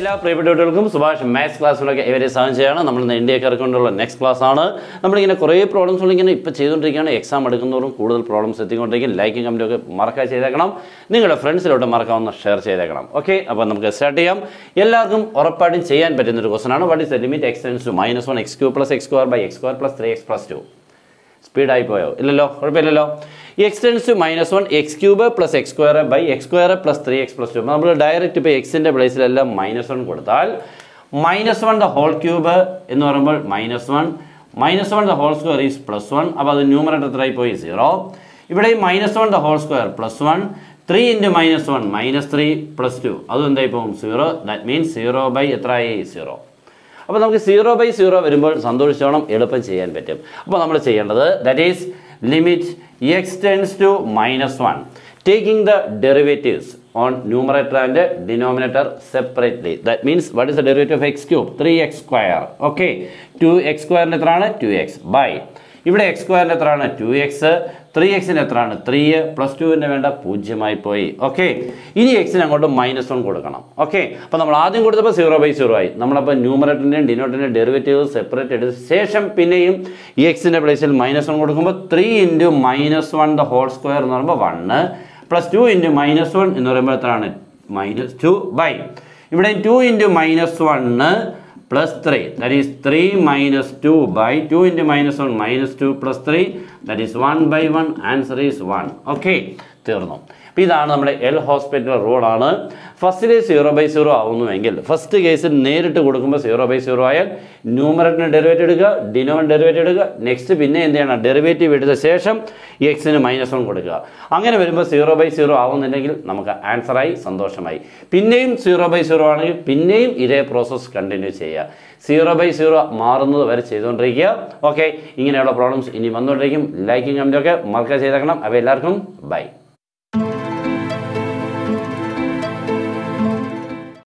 എല്ലാ പ്രിയപ്പെട്ട കുട്ടികൾക്കും സുഭാഷ് മാത്സ് ക്ലാസ്സിലൊക്കെ ഇവരെ സഹായം ചെയ്യാണ് നമ്മൾ ഇന്ന് ഇന്ത്യക്കാരെ കൊണ്ടുള്ള നെക്സ്റ്റ് ക്ലാസ് ആണ് നമ്മളിങ്ങനെ കുറേ പ്രോബ്ലംസ് ഇങ്ങനെ ഇപ്പോൾ ചെയ്തുകൊണ്ടിരിക്കുകയാണ് എക്സാം എടുക്കുന്നതോറും കൂടുതൽ പ്രോബ്ലംസ് എത്തിക്കൊണ്ടിരിക്കും ലൈക്കും കമൻറ്റും ഒക്കെ മറക്കാൻ ചെയ്തേക്കണം നിങ്ങളുടെ ഫ്രണ്ട്സിലോട്ട് മറക്കാവുന്ന ഷെയർ ചെയ്തേക്കണം ഓക്കെ അപ്പോൾ നമുക്ക് സ്റ്റാർട്ട് ചെയ്യാം എല്ലാവർക്കും ഉറപ്പായിട്ടും ചെയ്യാൻ പറ്റുന്ന ഒരു ക്വസ്റ്റൻ ആണ് what is the limit x tends to minus one x cube plus x square by x square plus three x plus two സ്പീഡായി പോയോ ഇല്ലല്ലോ കുഴപ്പമില്ലല്ലോ x tends to minus one x cube plus x square by x square plus three x plus two നമ്മൾ direct ഇപ്പോൾ എക്സിൻ്റെ പ്ലേസിലെല്ലാം minus one കൊടുത്താൽ minus one the whole cube എന്ന് പറയുമ്പോൾ minus one minus one the whole square is plus one അപ്പോൾ അത് numerator എത്രയായി പോയി സീറോ ഇവിടെ minus one the whole square plus one three into minus one minus three plus two അതും എന്തായി പോകും zero that means zero by എത്രയായി zero അപ്പോൾ നമുക്ക് സീറോ ബൈ സീറോ വരുമ്പോൾ സന്തോഷിച്ചോണം എളുപ്പം ചെയ്യാൻ പറ്റും അപ്പോൾ നമ്മൾ ചെയ്യേണ്ടത് that is limit x tends to minus one taking the derivatives on numerator and denominator separately that means what is the derivative of x cube three x square okay two x സ്ക്വയറിൻ്റെ എത്രയാണ് two x by ഇവിടെ x സ്ക്വയറിൻ്റെ എത്രയാണ് two X three എക്സിന് എത്രയാണ് three plus ടുവിൻ്റെ വേണ്ട പൂജ്യമായി പോയി ഓക്കെ ഇനി എക്സിന് അങ്ങോട്ട് മൈനസ് വൺ കൊടുക്കണം ഓക്കെ അപ്പോൾ നമ്മൾ ആദ്യം കൊടുത്തപ്പോൾ സീറോ ബൈ സീറോ ആയി നമ്മളപ്പോൾ ന്യൂമറേറ്ററിൻ്റെയും ഡിനോട്ടിൻ്റെയും ഡെറിവേറ്റീവ് സെപ്പറേറ്റ് എടുത്ത ശേഷം പിന്നെയും ഈ എക്സിൻ്റെ പ്ലേസിൽ മൈനസ് വൺ കൊടുക്കുമ്പോൾ three into minus one the whole square എന്ന് പറയുമ്പോൾ one plus two into minus one എന്ന് പറയുമ്പോൾ എത്രയാണ് മൈനസ് ടു ബൈ ഇവിടെ two into minus one plus 3 that is 3 minus 2 by 2 into minus 1 minus 2 plus 3 that is 1 by 1 answer is 1 okay തീർന്നു അപ്പോൾ ഇതാണ് നമ്മുടെ എൽ ഹോസ്പിറ്റൽ റൂളാണ് ഫസ്റ്റിൽ സീറോ ബൈ സീറോ ആവുന്നുവെങ്കിൽ ഫസ്റ്റ് കേസിൽ നേരിട്ട് കൊടുക്കുമ്പോൾ സീറോ ബൈ സീറോ ആയാൽ ന്യൂമറേറ്ററിന് ഡെറിവേറ്റീവ് എടുക്കുക ഡിനോമിന് ഡെറിവേറ്റീവ് എടുക്കുക നെക്സ്റ്റ് പിന്നെ എന്ത് ചെയ്യണം ഡെറിവേറ്റീവ് എടുത്ത ശേഷം എക്സിന് മൈനസ് വൺ കൊടുക്കുക അങ്ങനെ വരുമ്പോൾ സീറോ ബൈ സീറോ ആവുന്നുണ്ടെങ്കിൽ നമുക്ക് ആൻസറായി സന്തോഷമായി പിന്നെയും സീറോ ബൈ സീറോ ആണെങ്കിൽ പിന്നെയും ഇതേ പ്രോസസ്സ് കണ്ടിന്യൂ ചെയ്യുക സീറോ ബൈ സീറോ മാറുന്നത് വരെ ചെയ്തുകൊണ്ടിരിക്കുക ഓക്കെ ഇങ്ങനെയുള്ള പ്രോബ്ലംസ് ഇനി വന്നുകൊണ്ടിരിക്കും ലൈക്കിങ് കമൻറ്റൊക്കെ മറക്കുക ചെയ്തേക്കണം അപ്പോൾ എല്ലാവർക്കും ബൈ